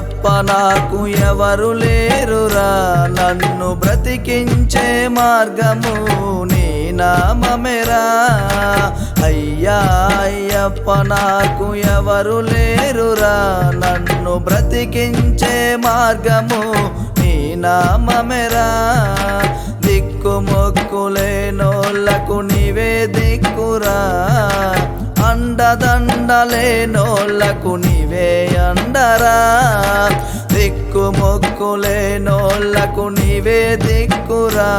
అయ్యప్ప నాకు ఎవరు లేరురా నన్ను బ్రతికించే మార్గము నీ నామమెరా అయ్యా అయ్యప్ప నాకు ఎవరు లేరురా నన్ను బ్రతికించే మార్గము నీ నామమెరా దిక్కు మొక్కులేనోళ్ళకు నీవే దిక్కురా అండదండలేనోళ్ళకు నీవే అండరా దిక్కు మొక్కులేనోళ్ళకు నీవే దిక్కురా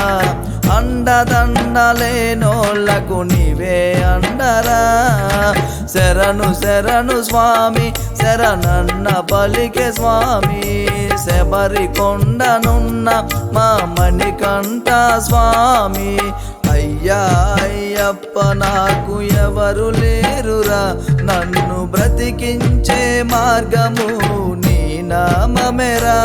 అండదండలేనోళ్ళకు నీవే అండరా శరణు శరణు స్వామి శరణన్న పలికే స్వామి శబరి కొండనున్న మా మణికంఠ స్వామి అయ్యా అయ్యప్ప నాకు ఎవరు లేరురా నన్ను బ్రతికించే మార్గము నీ నామమెరా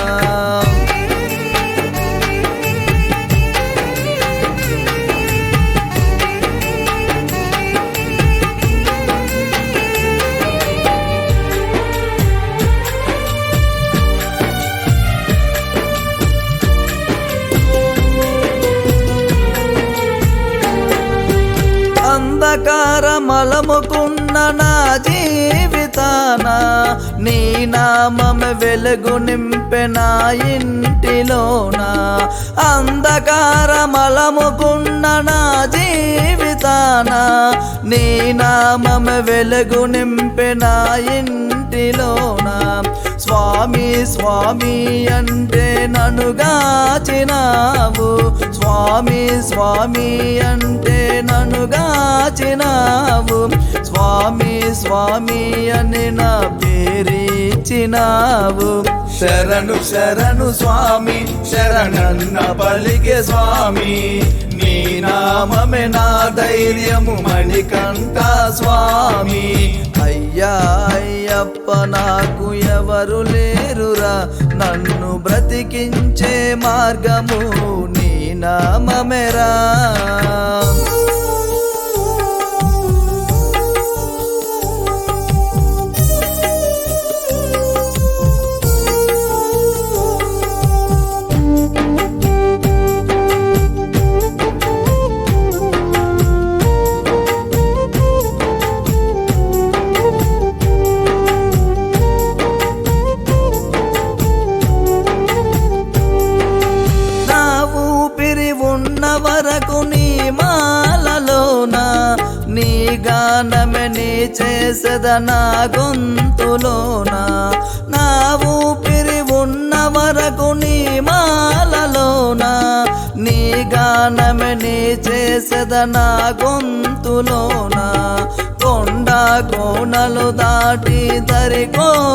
అంధకార మలముకున్న నా జీవితాన నీ నామం వెలుగు నింపె నా ఇంటిలోన అంధకార మలముకున్న నా జీవితాన నీ నామం వెలుగు నింపె నా ఇంటిలోన స్వామి స్వామి అంటే నన్ను గాచినావు స్వామి స్వామి అంటే నన్ను గాచినావు స్వామి స్వామి అని నా పేరిచ్చినావు శరణు శరణు స్వామి శరణన్న పలికే స్వామి నీ నామమే నా ధైర్యము మణికంఠ స్వామి అయ్యా అయ్యప్ప నాకు ఎవరు లేరురా నన్ను బ్రతికించే మార్గము నీ నామమెరా నా ఊపిరి ఉన్న వరకు నీ మాలలోన నీ గానమే నీ చేసద నా గొంతులోన నా ఊపిరి ఉన్న వరకు నీ మాలలోన నీ గానమే నీ చేసద నా గొంతులోన కొండ కోనలు దాటి దరికో